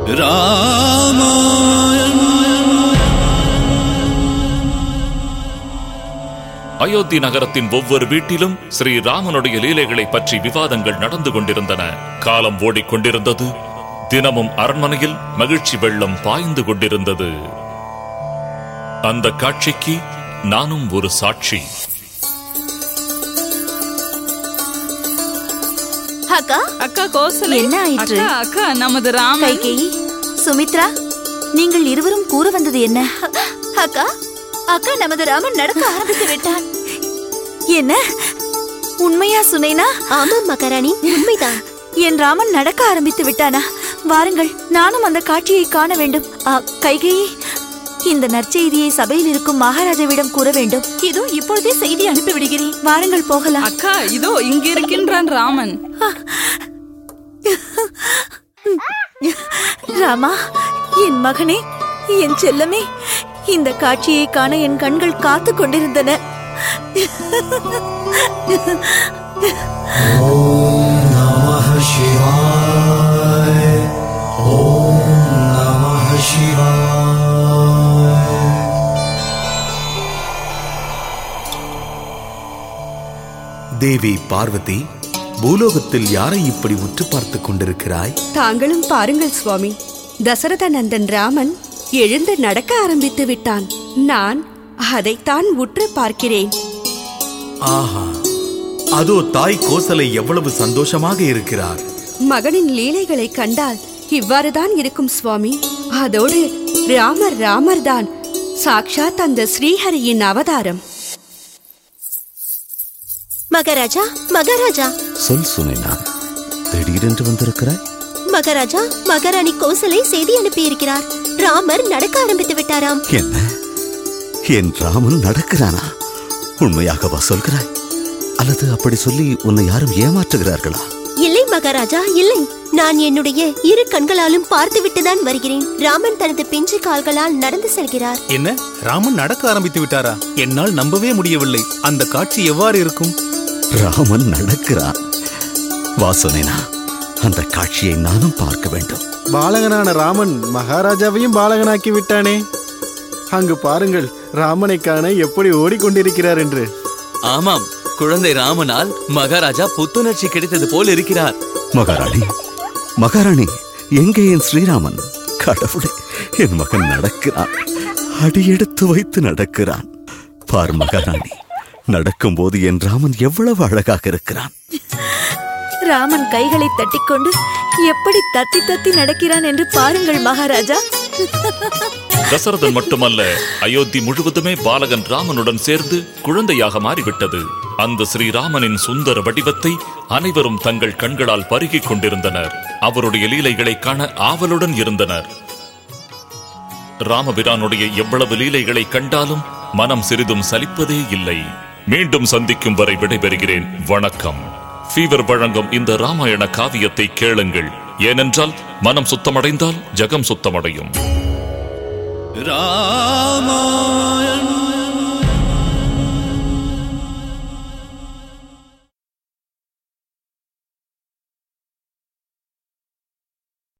அயோத்தி நகரத்தின் ஒவ்வொரு வீட்டிலும் ஸ்ரீராமனுடைய லீலைகளை பற்றி விவாதங்கள் நடந்து கொண்டிருந்தன காலம் ஓடிக்கொண்டிருந்தது தினமும் அரண்மனையில் மகிழ்ச்சி வெள்ளம் பாய்ந்து கொண்டிருந்தது அந்த காட்சிக்கு நானும் ஒரு சாட்சி அக்கா அக்கா கோசலை என்ன ஆயிற்று? அக்கா அக்கா நமது ராமன் கைகேயி சுமித்ரா நீங்கள் இருவரும் கூற வந்தது என்ன அக்கா அக்கா நமது ராமன் நடக்க ஆரம்பித்து விட்டான் என்ன உண்மையா சுனேனா ஆமாம் மகாராணி உண்மைதான் என் ராமன் நடக்க ஆரம்பித்து விட்டானா வாருங்கள் நானும் அந்த காட்சியை காண வேண்டும் ஆ, கைகேயி இந்த நற்செய்தியை சபையில் இருக்கும் மகாராஜாவிடம் கூற வேண்டும் இதோ இப்பொழுதே செய்தி அனுப்பி விடுகிறேன் வாருங்கள் போகலாம் அக்கா இதோ இங்க இருக்கின்றான் ராமன் ராமா என் மகனே என் செல்லமே இந்த காட்சியை காண என் கண்கள் காத்து கொண்டிருந்தன नमः शिवाय ॐ नमः शिवाय தேவி பார்வதி பூலோகத்தில் யாரை இப்படி உற்று பார்த்துக் கொண்டிருக்கிறாய் தாங்களும் பாருங்கள் சுவாமி தசரத நந்தன் ராமன் எழுந்து நடக்க ஆரம்பித்து விட்டான் நான் அதைத்தான் உற்று பார்க்கிறேன் ஆஹா அதோ தாய் கோசலை எவ்வளவு சந்தோஷமாக இருக்கிறார் மகனின் லீலைகளை கண்டால் இவ்வாறுதான் இருக்கும் சுவாமி அதோடு ராமர் ராமர் தான் சாக்ஷாத் அந்த ஸ்ரீஹரியின் அவதாரம் மகாராஜா மகாராஜா சொல் சுனேனா திடீரென்று வந்திருக்கிறாய் மகாராஜா மகாராணி கோசலை செய்தி அனுப்பியிருக்கிறார் ராமர் நடக்க ஆரம்பித்து விட்டாராம் என்ன என் ராமன் நடக்கிறானா உண்மையாகவா சொல்கிறாய் அல்லது அப்படி சொல்லி உன்னை யாரும் ஏமாற்றுகிறார்களா இல்லை மகாராஜா இல்லை நான் என்னுடைய இரு கண்களாலும் பார்த்துவிட்டுதான் வருகிறேன் ராமன் தனது பிஞ்சு கால்களால் நடந்து செல்கிறார் என்ன ராமன் நடக்க ஆரம்பித்து விட்டாரா என்னால் நம்பவே முடியவில்லை அந்த காட்சி எவ்வாறு இருக்கும் ராமன் நடக்கிறான் வா சுனேனா அந்த காட்சியை நானும் பார்க்க வேண்டும் பாலகனான ராமன் மகாராஜாவையும் பாலகனாக்கி விட்டானே அங்கு பாருங்கள் ராமனை காண எப்படி ஓடிக்கொண்டிருக்கிறார் என்று ஆமாம் குழந்தை ராமனால் மகாராஜா புத்துணர்ச்சி கிடைத்தது போல் இருக்கிறார் மகாராணி மகாராணி எங்கே என் ஸ்ரீராமன் கடவுளே என் மகன் நடக்கிறான் அடியெடுத்து வைத்து நடக்கிறான் பார் மகாராணி நடக்கும்போது என் ராமன் எவ்வளவு அழகாக இருக்கிறான் ராமன் கைகளை தட்டிக்கொண்டு எப்படி தத்தி தத்தி நடக்கிறான் என்று பாருங்கள் மகாராஜா தசரதன் மட்டுமல்ல அயோத்தி முழுவதுமே பாலகன் ராமனுடன் சேர்ந்து குழந்தையாக மாறிவிட்டது அந்த ஸ்ரீராமனின் சுந்தர வடிவத்தை அனைவரும் தங்கள் கண்களால் பருகிக் கொண்டிருந்தனர் அவருடைய லீலைகளை காண ஆவலுடன் இருந்தனர் ராமபிரானுடைய எவ்வளவு லீலைகளை கண்டாலும் மனம் சிறிதும் சலிப்பதே இல்லை மீண்டும் சந்திக்கும் வரை விடைபெறுகிறேன் வணக்கம் ஃபீவர் வழங்கும் இந்த ராமாயண காவியத்தை கேளுங்கள் ஏனென்றால் மனம் சுத்தமடைந்தால் ஜகம் சுத்தமடையும் रामायण